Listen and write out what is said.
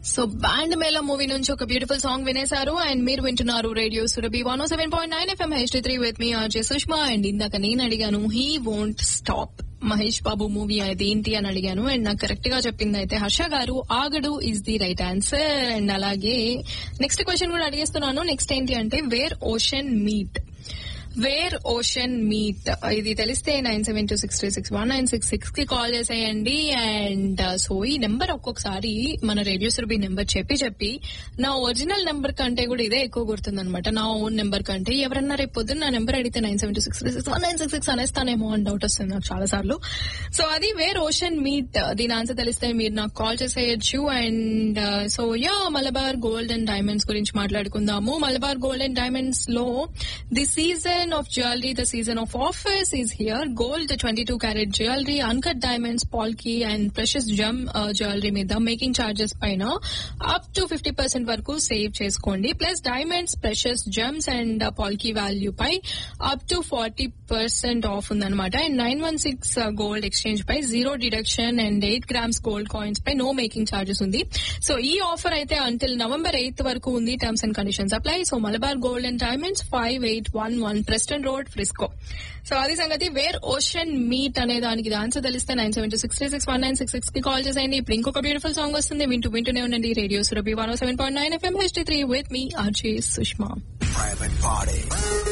So band Mela movie నుంచి ఒక beautiful song వినేశారు and మీరు వింటున్నారు radio Surabhi one seven point nine FM HT three with మీ ఆర్జే సుష్మా అండ్ ఇందాక నేను అడిగాను he won't stop Mahesh Babu movie అది ఏంటి అని అడిగాను అండ్ నాకు కరెక్ట్ గా చెప్పింది అయితే Harsha garu Aagadu is the right answer and అలాగే నెక్స్ట్ క్వశ్చన్ కూడా అడిగేస్తున్నాను నెక్స్ట్ ఏంటి అంటే where ocean meet where ocean meet ఇది తెలిస్తే nine seven two six three six one nine six six కి కాల్ చేసేయండి అండ్ సో ఈ నెంబర్ ఒక్కొక్కసారి మన రేడియో సురభి నెంబర్ చెప్పి చెప్పి నా ఒరిజినల్ నెంబర్ కంటే కూడా ఇదే ఎక్కువ గుర్తుంది అనమాట నా ఓన్ నెంబర్ కంటే ఎవరన్నా రేపు పొద్దున్న నా నెంబర్ అడిగితే nine seven two six three six one nine six six అనేస్తానేమో అని డౌట్ వస్తుంది నాకు చాలా సార్లు సో అది వేర్ ఓషన్ మీట్ దీని ఆన్సర్ తెలిస్తే మీరు నాకు కాల్ చేసేయచ్చు and so yeah Malabar Gold and Diamonds గురించి మాట్లాడుకుందాము మలబార్ గోల్డ్ అండ్ డైమండ్స్ లో the season of jewelry, the season of office is here. Gold, 22 carat jewelry, uncut diamonds, polki and precious gem uh, jewelry మీద making charges పైన up to fifty percent వరకు save చేసుకోండి plus diamonds precious gems and Palki value పై up to forty percent off ఉందన్నమాట and nine one six gold exchange పై zero deduction and eight grams gold coins పై no making charges ఉంది so ఈ offer అయితే until November eighth వరకు ఉంది terms and conditions apply so Malabar Gold and Diamonds five eight one one Preston road Frisco so అది సంగతి where ocean meet అనే దానికి ఆన్సర్ తెలిస్తే nine seven two six three six one nine six six కి call చేసేయండి ఇప్పుడు ఇంకొక beautiful song వస్తుంది వింటూ వింటూనే ఉండండి radio Surabhi one seven point nine FM HT three with మీ ఆర్జే సుష్మా Private party.